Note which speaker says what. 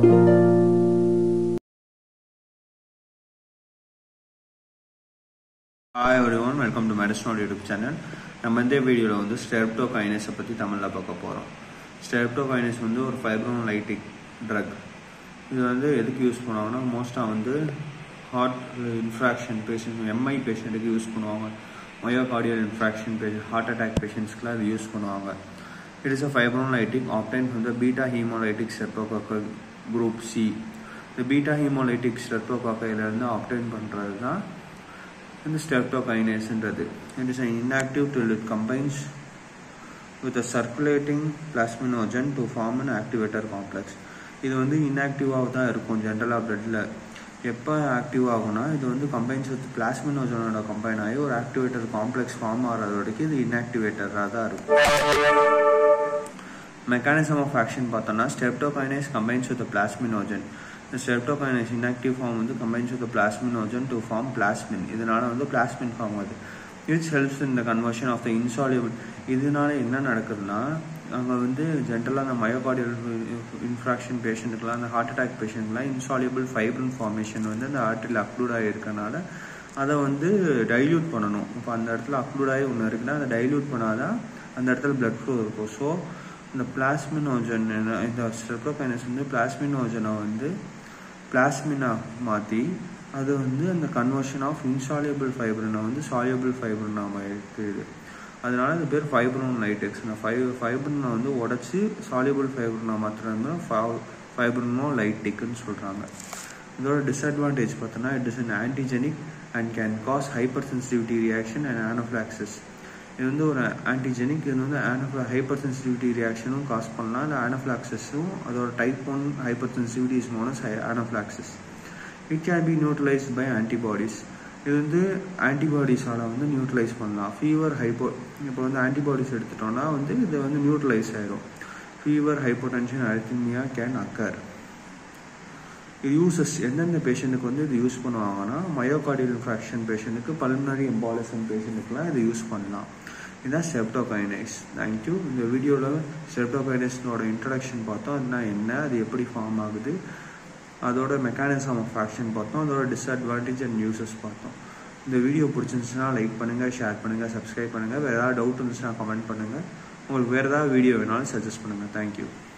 Speaker 1: Hi everyone welcome to மெடிசனோட YouTube channel நம்ம இந்த வீடியோவில் வந்து ஸ்டெப்டோ கைனஸை பற்றி தமிழில் பார்க்க போகிறோம் ஸ்டெப்டோ கைனஸ் வந்து ஒரு ஃபைப்ரோலைட்டிக் ட்ரக் இது வந்து எதுக்கு யூஸ் பண்ணுவாங்கன்னா மோஸ்ட்டாக வந்து ஹார்ட் இன்ஃப்ராக்ஷன் பேஷண்ட் எம்ஐ பேஷண்ட்டுக்கு யூஸ் பண்ணுவாங்க myocardial infarction patient heart attack பேஷண்ட்ஸ்க்குலாம் இது யூஸ் பண்ணுவாங்க it is a fibrinolytic obtain from the beta hemolytic streptococcal group C இந்த பீட்டா ஹீமோலைட்டிக் ஸ்டெப்டோகாக்கையிலேருந்து ஆப்டைன் பண்ணுறது தான் இந்த streptokinase It is an inactive till it combines with a circulating plasminogen to form an activator complex. இது வந்து இன்ஆக்டிவாக தான் இருக்கும் ஜென்ரலாக பிளட்டில் எப்போ ஆக்டிவ் ஆகும்னா இது வந்து கம்பைன்ஸ் வித் பிளாஸ்மினோஜனோட கம்பைன் ஆகி ஒரு ஆக்டிவேட்டர் காம்ப்ளெக்ஸ் ஃபார்ம் ஆகிறது வரைக்கும் இது இன்ஆக்டிவேட்டராக தான் இருக்கும் மெக்கானிசம் ஆஃப் ஆக்ஷன் பார்த்தோம்னா ஸ்டெப்டோகைனேஸ் கம்பைன்ஸ் வித் பிளாஸ்மினோஜன் இந்த ஸ்டெப்டோகைனஸ் இன்ஆக்டிவ் ஃபார்ம் வந்து combines with plasminogen to form plasmin இதனால வந்து பிளாஸ்மின் ஃபார்ம் ஆகுது it's helps in the conversion of the insoluble இதனால என்ன நடக்குதுன்னா அங்கே வந்து ஜென்ரலாக அந்த மயோகார்டியல் இன்ஃப்ராக்ஷன் பேஷண்ட்டுக்கெலாம் அந்த ஹார்ட் அட்டாக் பேஷண்ட்லாம் இன்சாலியபிள் ஃபைப்ரன் ஃபார்மேஷன் வந்து அந்த ஆர்ட்டில் அப்ளூட் ஆகிருக்கனால அதை வந்து டைல்யூட் பண்ணணும் இப்போ அந்த இடத்துல அப்ளூட் ஆகி ஒன்று இருக்குன்னா அதை டைல்யூட் பண்ணாதான் அந்த இடத்துல பிளட் ஃப்ளோ இருக்கும் ஸோ இந்த பிளாஸ்மினோஜன் இந்த ஸ்ட்ரெப்டோகைனஸ் வந்து பிளாஸ்மினோஜனை வந்து பிளாஸ்மினா மாற்றி அது வந்து அந்த கன்வர்ஷன் ஆஃப் இன்சாலியபிள் ஃபைப்ரனை வந்து சாலியபிள் ஃபைப்ரனா இருக்குது அதனால இது பேர் ஃபைப்ரோன் லைட்டெக்ஸ் இந்த ஃபை ஃபைப்ரனை வந்து உடச்சி சாலியபிள் ஃபைப்ரனா மாத்திரம் ஃபைப்ரனோ லைட்டிக்னு சொல்கிறாங்க இதோட டிஸ்அட்வான்டேஜ் பார்த்தோன்னா it is an antigenic and can cause hypersensitivity reaction and anaphylaxis இது வந்து ஒரு ஆன்டிஜெனிக் இது வந்து ஆனோஃபிளா ஹைப்பர் சென்சிட்டிவிட்டி ரியாக்ஷனும் காஸ் பண்ணலாம் இல்லை ஆனோஃபிளாக்சஸும் அதோட type one hypersensitivity is மோனஸ் anaphylaxis it can be neutralized by antibodies இது வந்து ஆன்டிபாடிஸால் வந்து நியூட்ரலைஸ் பண்ணலாம் ஃபீவர் ஹைப்போ இப்போ வந்து ஆன்டிபாடிஸ் எடுத்துட்டோம்னா வந்து இது வந்து நியூட்ரலைஸ் ஆயிரும் fever hypotension arrhythmia can occur இது யூசஸ் எந்தெந்த பேஷண்ட்டுக்கு வந்து இது யூஸ் பண்ணுவாங்கன்னா மயோகார்டியல் இன்ஃப்ராக்ஷன் பேஷண்ட்டுக்கு பல்மனரி எம்பாலிசம் பேஷண்ட்டுக்குலாம் இது யூஸ் பண்ணலாம் இதுதான் ஸ்டெப்டோகைனைஸ் தேங்க்யூ இந்த வீடியோவில் ஸ்டெப்டோகைனைஸ்னோட இன்ட்ரடக்ஷன் பார்த்தோம் அதுனா என்ன அது எப்படி ஃபார்ம் ஆகுது அதோட மெக்கானிசம் ஆஃப் ஆக்ஷன் பார்த்தோம் அதோட டிஸ்அட்வான்டேஜ் அண்ட் யூசஸ் பார்த்தோம் இந்த வீடியோ பிடிச்சிருந்துச்சுன்னா லைக் பண்ணுங்கள் ஷேர் பண்ணுங்கள் சப்ஸ்கிரைப் பண்ணுங்கள் வேறு ஏதாவது டவுட் இருந்துச்சுன்னா கமெண்ட் பண்ணுங்கள் உங்களுக்கு வேறு ஏதாவது வீடியோ வேணாலும் சஜஸ்ட் பண்ணுங்கள் தேங்க்யூ